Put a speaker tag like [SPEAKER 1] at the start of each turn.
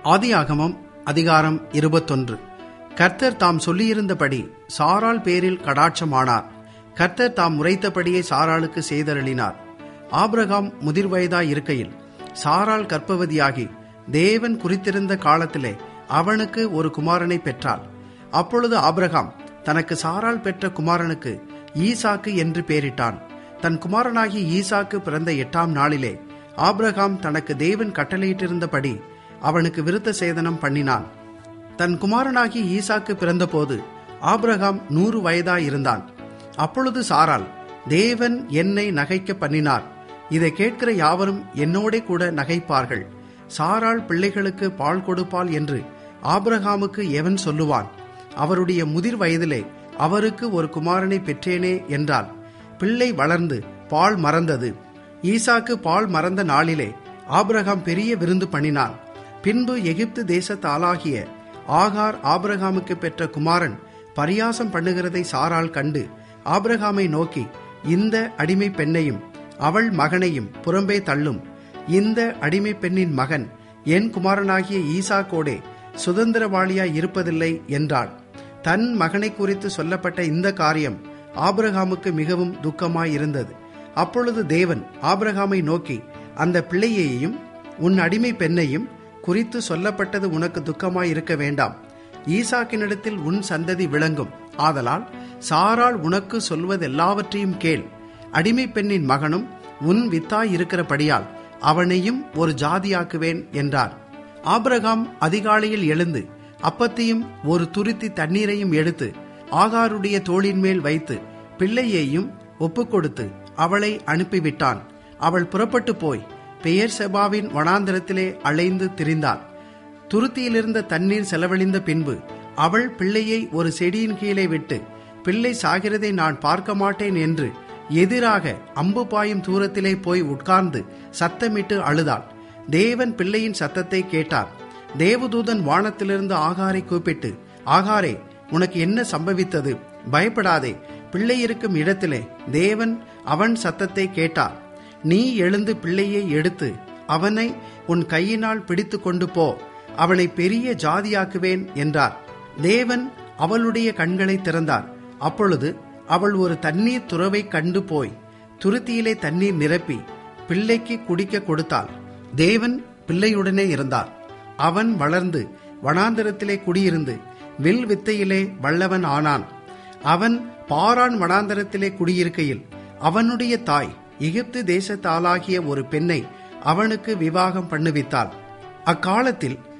[SPEAKER 1] ஆதியாகமம் அதிகாரம் இருபத்தொன்று கர்த்தர் தாம் சொல்லியிருந்தபடி சாராள் பேரில் கடாட்சமானார் கர்த்தர் தாம் முறைத்தபடியே சாராளுக்கு செய்தருளினார் ஆபிரகாம் முதிர் வயதாய் இருக்கையில் சாராள் கர்ப்பவதியாகி தேவன் குறித்திருந்த காலத்திலே அவனுக்கு ஒரு குமாரனை பெற்றாள் அப்பொழுது ஆபிரகாம் தனக்கு சாராள் பெற்ற குமாரனுக்கு ஈசாக்கு என்று பெயரிட்டான் தன் குமாரனாகி ஈசாக்கு பிறந்த எட்டாம் நாளிலே ஆபிரகாம் தனக்கு தேவன் கட்டளையிட்டிருந்தபடி அவனுக்கு விருத்த சேதனம் பண்ணினான் தன் குமாரனாகி ஈசாக்கு பிறந்தபோது ஆபிரகாம் நூறு வயதாயிருந்தான் அப்பொழுது சாராள் தேவன் என்னை நகைக்க பண்ணினார் இதை கேட்கிற யாவரும் என்னோடே கூட நகைப்பார்கள் சாராள் பிள்ளைகளுக்கு பால் கொடுப்பாள் என்று ஆபிரகாமுக்கு எவன் சொல்லுவான் அவருடைய முதிர் வயதிலே அவருக்கு ஒரு குமாரனை பெற்றேனே என்றால் பிள்ளை வளர்ந்து பால் மறந்தது ஈசாக்கு பால் மறந்த நாளிலே ஆபிரகாம் பெரிய விருந்து பண்ணினான் பின்பு எகிப்து தேசத்து ஆளாகிய ஆகார் ஆபிரகாமுக்கு பெற்ற குமாரன் பரியாசம் பண்ணுகிறதை சாரால் கண்டு ஆபிரகாமை நோக்கி இந்த அடிமை பெண்ணையும் அவள் மகனையும் புறம்பே தள்ளும் இந்த அடிமை பெண்ணின் மகன் என் குமாரனாகிய ஈசாக்கோடே சுதந்திரவாளியாய் இருப்பதில்லை என்றாள் தன் மகனை குறித்து சொல்லப்பட்ட இந்த காரியம் ஆபிரகாமுக்கு மிகவும் துக்கமாயிருந்தது அப்பொழுது தேவன் ஆபிரகாமை நோக்கி அந்த பிள்ளையையும் உன் அடிமை பெண்ணையும் குறித்து சொல்லப்பட்டது உனக்கு துக்கமாய் இருக்க வேண்டாம் ஈசாக்கினிடத்தில் உன் சந்ததி விளங்கும் ஆதலால் சாராள் உனக்கு சொல்வதெல்லாவற்றையும் கேள் அடிமை பெண்ணின் மகனும் உன் வித்தாய் இருக்கிறபடியால் அவனையும் ஒரு ஜாதியாக்குவேன் என்றார் ஆபிரகாம் அதிகாலையில் எழுந்து அப்பத்தையும் ஒரு துருத்தி தண்ணீரையும் எடுத்து ஆகாருடைய தோளின் மேல் வைத்து பிள்ளையையும் ஒப்புக்கொடுத்து அவளை அனுப்பிவிட்டான் அவள் புறப்பட்டு போய் பெயர் செபாவின் வனாந்திரத்திலே அலைந்து திரிந்தாள் துருத்தியிலிருந்த தண்ணீர் செலவழிந்த பின்பு அவள் பிள்ளையை ஒரு செடியின் கீழே விட்டு பிள்ளை சாகிறதை நான் பார்க்க மாட்டேன் என்று எதிராக அம்பு பாயும் தூரத்திலே போய் உட்கார்ந்து சத்தமிட்டு அழுதாள் தேவன் பிள்ளையின் சத்தத்தை கேட்டார் தேவதூதன் வானத்திலிருந்து ஆகாரை கூப்பிட்டு ஆகாரே உனக்கு என்ன சம்பவித்தது பயப்படாதே பிள்ளை இருக்கும் இடத்திலே தேவன் அவன் சத்தத்தை கேட்டார் நீ எழுந்து பிள்ளையை எடுத்து அவனை உன் கையினால் பிடித்து கொண்டு போ அவனை பெரிய ஜாதியாக்குவேன் என்றார் தேவன் அவளுடைய கண்களை திறந்தார் அப்பொழுது அவள் ஒரு தண்ணீர் துறவை கண்டு போய் துருத்தியிலே தண்ணீர் நிரப்பி பிள்ளைக்கு குடிக்க கொடுத்தாள் தேவன் பிள்ளையுடனே இருந்தார் அவன் வளர்ந்து வனாந்தரத்திலே குடியிருந்து வில் வித்தையிலே வல்லவன் ஆனான் அவன் பாரான் வனாந்தரத்திலே குடியிருக்கையில் அவனுடைய தாய் எகிப்து தேசத்தாளாகிய ஒரு பெண்ணை அவனுக்கு விவாகம் பண்ணுவித்தாள் அக்காலத்தில்